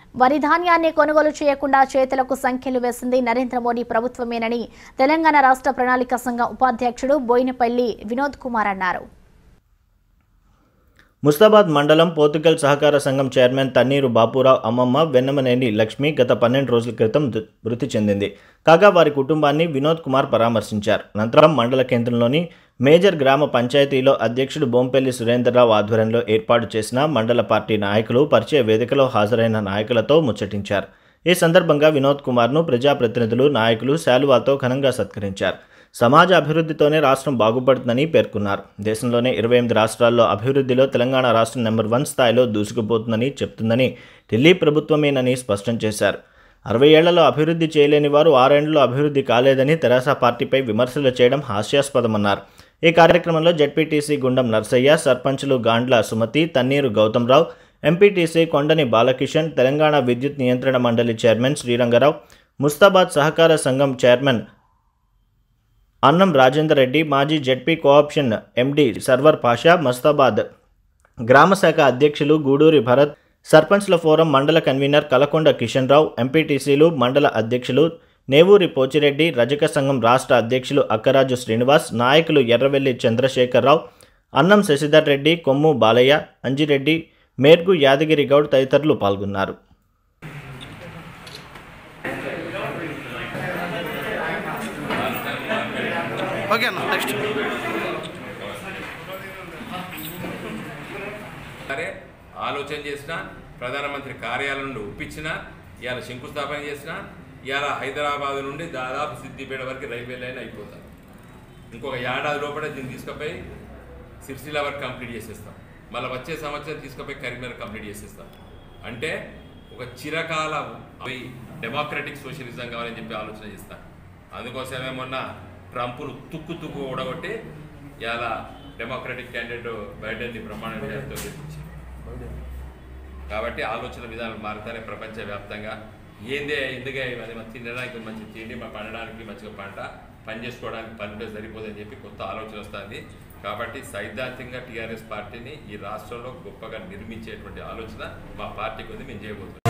వరి ధాన్యాన్ని కొనుగోలు చేయకుండా చేతులకు సంఖ్యలు వేసింది నరేంద్ర మోడీ ప్రభుత్వమేనని తెలంగాణ రాష్ట్ర ప్రణాళిక సంఘం ఉపాధ్యక్షుడు బోయినపల్లి వినోద్ కుమార్ అన్నారు ముస్తాబాద్ మండలం పోతుగల్ సహకార సంఘం చైర్మన్ తన్నీరు బాపురావు అమ్మమ్మ వెన్నమనేని లక్ష్మి గత పన్నెండు రోజుల క్రితం దు- మృతి చెందింది కాగా వారి కుటుంబాన్ని వినోద్ కుమార్ పరామర్శించారు అనంతరం మండల కేంద్రంలోని మేజర్ గ్రామ పంచాయతీలో అధ్యక్షుడు బొంపెల్లి సురేందర్రావు ఆధ్వర్యంలో ఏర్పాటు చేసిన మండల పార్టీ నాయకులు పరిచయ వేదికలో హాజరైన నాయకులతో ముచ్చటించారు ఈ సందర్భంగా వినోద్ కుమార్ను ప్రజాప్రతినిధులు నాయకులు శాలువాతో ఘనంగా సత్కరించారు సమాజ అభివృద్ధితోనే రాష్ట్రం బాగుపడుతుందని పేర్కొన్నారు దేశంలోనే ఇరవై ఎనిమిది రాష్ట్రాల్లో అభివృద్ధిలో తెలంగాణ రాష్ట్రం నెంబర్ వన్ స్థాయిలో దూసుకుపోతుందని చెప్తుందని ఢిల్లీ ప్రభుత్వమేనని స్పష్టం చేశారు అరవై ఏళ్లలో అభివృద్ధి చేయలేని వారు ఆరేండ్లలో అభివృద్ధి కాలేదని తెరాస పార్టీపై విమర్శలు చేయడం హాస్యాస్పదమన్నారు ఈ కార్యక్రమంలో జడ్పీటీసీ గుండం నర్సయ్య సర్పంచులు గాండ్ల సుమతి తన్నీరు గౌతమ్రావు ఎంపీటీసీ కొండని బాలకిషన్ తెలంగాణ విద్యుత్ నియంత్రణ మండలి చైర్మన్ శ్రీరంగరావు ముస్తాబాద్ సహకార సంఘం చైర్మన్ అన్నం రాజేందర్ రెడ్డి మాజీ ZP co-option MD Sarwar Pasha Mastabad గ్రామ శాఖ అధ్యక్షులు గూడూరి భరత్ సర్పంచ్ల ఫోరం మండల కన్వీనర్ కలకొండ కిషన్ రావు ఎంపీటీసీలు మండల అధ్యక్షులు నేవూరి పోచిరెడ్డి రజక సంఘం రాష్ట్ర అధ్యక్షులు అక్కరాజు శ్రీనివాస్ నాయకులు ఎర్రవెల్లి చంద్రశేఖరరావు అన్నం శశిధర్ రెడ్డి కొమ్ము బాలయ్య అంజిరెడ్డి మేర్గు యాదగిరి గౌడ్ తదితరులు పాల్గొన్నారు ఓకే అన్న నెక్స్ట్ సరే ఆలోచన చేసిన ప్రధానమంత్రి కార్యాలయం నుండి ఒప్పించిన ఇవాళ శంకుస్థాపన చేసిన ఇవాళ హైదరాబాద్ నుండి దాదాపు సిద్దిపేట వరకు రైల్వే లైన్ అయిపోతుంది ఇంకొక ఏడాది లోపల దీన్ని తీసుకుపోయి సిరిసిల్ల వరకు కంప్లీట్ చేసేస్తాం మళ్ళీ వచ్చే సంవత్సరం తీసుకుపోయి కరీంనగర్ కంప్లీట్ చేసేస్తాం అంటే ఒక చిరకాల పోయి డెమోక్రటిక్ సోషలిజం కావాలని చెప్పి ఆలోచన చేస్తాం అందుకోసమే మొన్న ట్రంప్ను తుక్కు తుక్కు ఊడగొట్టి ఇవాళ డెమోక్రటిక్ క్యాండిడేట్ బైడెన్ని ప్రమాణ విజయంతో గెలిపించింది కాబట్టి ఆలోచన విధానాలు మారుతానే ప్రపంచవ్యాప్తంగా ఏందే ఎందుకే అది మన తినడానికి మంచి తిండి మా పండడానికి మంచిగా పంట పని చేసుకోవడానికి పని ఉంటే సరిపోదని చెప్పి కొత్త ఆలోచన వస్తుంది కాబట్టి సైద్ధాంతికంగా టీఆర్ఎస్ పార్టీని ఈ రాష్ట్రంలో గొప్పగా నిర్మించేటువంటి ఆలోచన మా పార్టీకి ఉంది మేము చేయబోతున్నాం